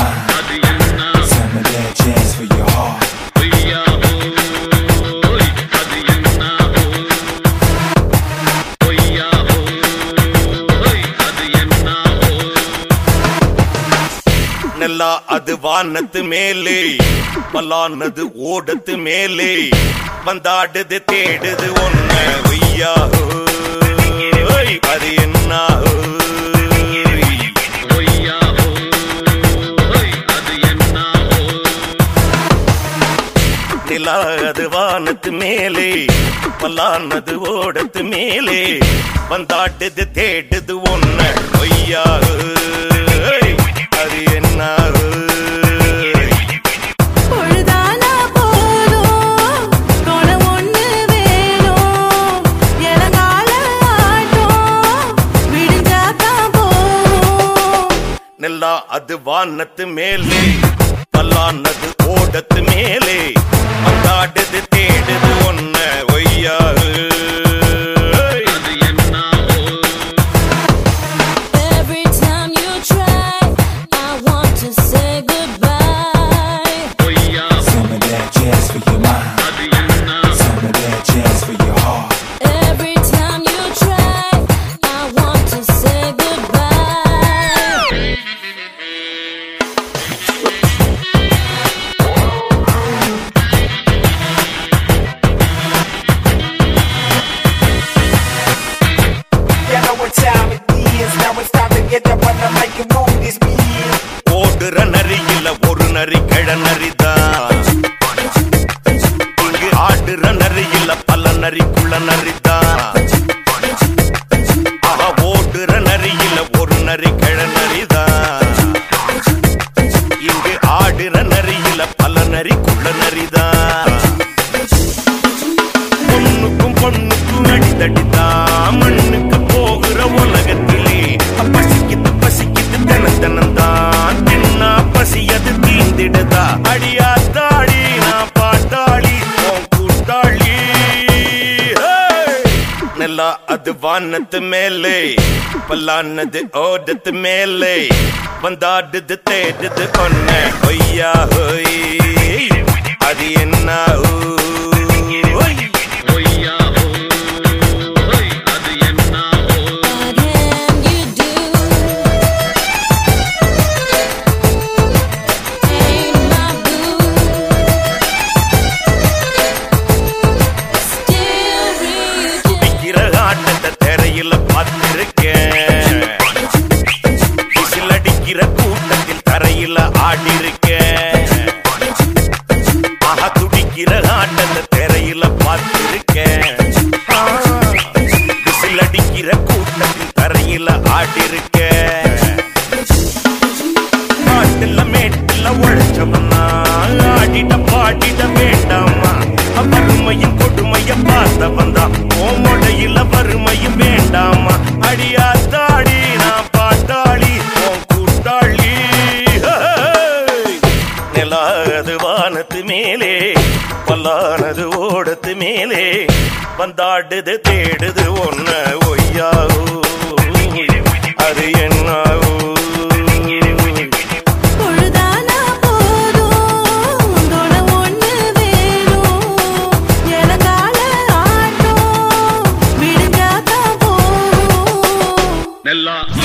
mind. Some of that jazz for your heart. நெல்லா அது வானத்து மேலே பல்லானது ஓடத்து மேலே வந்தாடுது தேடுது ஒன்ன ஒய்யா ஓய், அது என்ன ஓய்? நிலா அது வானத்து மேலே பல்லானது ஓடத்து மேலே வந்தாடுது தேடுது ஒன்ன ஒய்யா ஓய், அது என்ன ஓய்? பொழுதானா போதும் கொண ஒண்ணு வேணும் இளங்கால ஆட்டம் விடிஞ்சாதான் போகும் நெல்லா அது வானத்து மேலே பல்லானது ஓடத்து மேலே வந்தாடுது தேடுது ஒன்ன ஒய்யா Every time you try I want to say goodbye Some of that jazz for your mind. Some of that jazz for your heart. Every time you try I want to say goodbye You know what time it is. Now it's time to get up on the mic and move this beat. ஓடுற நரியில ஒரு நரி கிழ நரிதான் இங்கு ஆடுற நரியில பல நரி குள்ள நரிதான் ஆஹா ஓடுற நரியில ஒரு நரி கிழ நரிதான் இங்கு ஆடுற நரியில பல நரி குள்ள நரிதான் பொண்ணுக்கும் பொண்ணுக்கும் அடித்தடிதான் மண்ணுக்கு போகிற உலகத்திலே பசிக்குது பசிக்குது தன தனந்தான் தின்னா பசியது தீந்திடுதா அடியா தாடி நான் பாட்டாளி உன் கூட்டாளி ஹே! நெல்லா அது வானத்து மேலே பல்லானது ஓடத்து மேலே வந்தாடுது தேடுது ஒன்ன ஒய்யா ஹோய் அது என்ன ஓய் What can you do? Ain't my boo. Still reaching. துடிக்கிற ஆட்டத்தை திரையில பார்த்திருக்கேன் விசில் அடிக்கிற கூட்டத்தில் தரையில ஆடிருக்கேன் ஆஹா துடிக்கிற ஆட்டத்தை திரையில பார்த்திருக்கேன் ஆ, விசில் அடிக்கிற கூட்டத்தில் தரையில ஆடிருக்கேன் காட்டுல மேட்டுல உழைச்சவனா ஆடிட பாடிட வேண்டாமா வறுமையும் கொடுமைய பார்த்தவன் தான் ஓமொடையில வறுமையும் வேண்டாமா அடியா தாடி நான் பாட்டாளி உன் கூட்டாளி ஹே! நிலாது வானத்து மேலே பல்லானது ஓடத்து மேலே வந்தாடுது தேடுது ஒன்ன ஒய்யாவோ அது என்னாவோ பொழுதானா போதும் தொட ஒண்ணு வேணும் இளங்கால ஆட்டம் விடிஞ்சாதான் போகும் நெல்லா